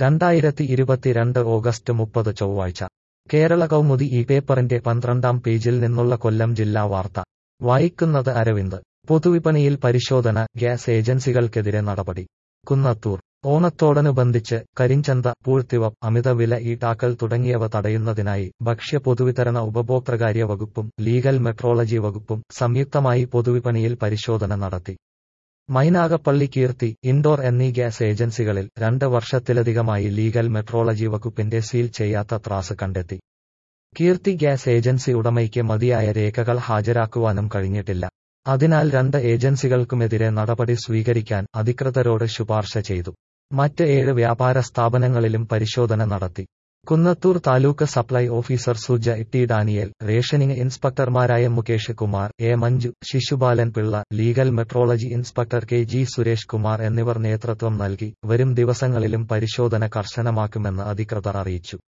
രണ്ടായിരത്തി ഇരുപത്തിരണ്ട് ഓഗസ്റ്റ് മുപ്പത് ചൊവ്വാഴ്ച കേരള കൗമുദി ഈ പേപ്പറിന്റെ പന്ത്രണ്ടാം പേജിൽ നിന്നുള്ള കൊല്ലം ജില്ലാ വാർത്ത വായിക്കുന്നത് അരവിന്ദ് പൊതുവിപണിയിൽ പരിശോധന ഗ്യാസ് ഏജൻസികൾക്കെതിരെ നടപടി കുന്നത്തൂർ ഓണത്തോടനുബന്ധിച്ച് കരിഞ്ചന്ത പൂഴ്ത്തിവ അമിതവില ഈടാക്കൽ തുടങ്ങിയവ തടയുന്നതിനായി ഭക്ഷ്യ പൊതുവിതരണ ഉപഭോക്തൃകാര്യ വകുപ്പും ലീഗൽ മെട്രോളജി വകുപ്പും സംയുക്തമായി പൊതുവിപണിയിൽ പരിശോധന നടത്തി മൈനാഗപ്പള്ളി കീർത്തി ഇൻഡോർ എന്നീ ഗ്യാസ് ഏജൻസികളിൽ രണ്ട് വർഷത്തിലധികമായി ലീഗൽ മെട്രോളജി വകുപ്പിന്റെ സീൽ ചെയ്യാത്ത ത്രാസ് കണ്ടെത്തി കീർത്തി ഗ്യാസ് ഏജൻസി ഉടമയ്ക്ക് മതിയായ രേഖകൾ ഹാജരാക്കുവാനും കഴിഞ്ഞിട്ടില്ല അതിനാൽ രണ്ട് ഏജൻസികൾക്കുമെതിരെ നടപടി സ്വീകരിക്കാൻ അധികൃതരോട് ശുപാർശ ചെയ്തു മറ്റ് ഏഴ് വ്യാപാര സ്ഥാപനങ്ങളിലും പരിശോധന നടത്തി Kunnathur taluk supply officer Suja T Daniel rationing ഇൻസ്പെക്ടർമാരായ Mukesh Kumar A Manju Sisupalan Pillai legal metrology inspector K G Suresh Kumar എന്നിവർ നേതൃത്വം നൽകി വരും ദിവസങ്ങളിലും പരിശോധന കർശനമാക്കുമെന്ന് അധികൃതർ അറിയിച്ചു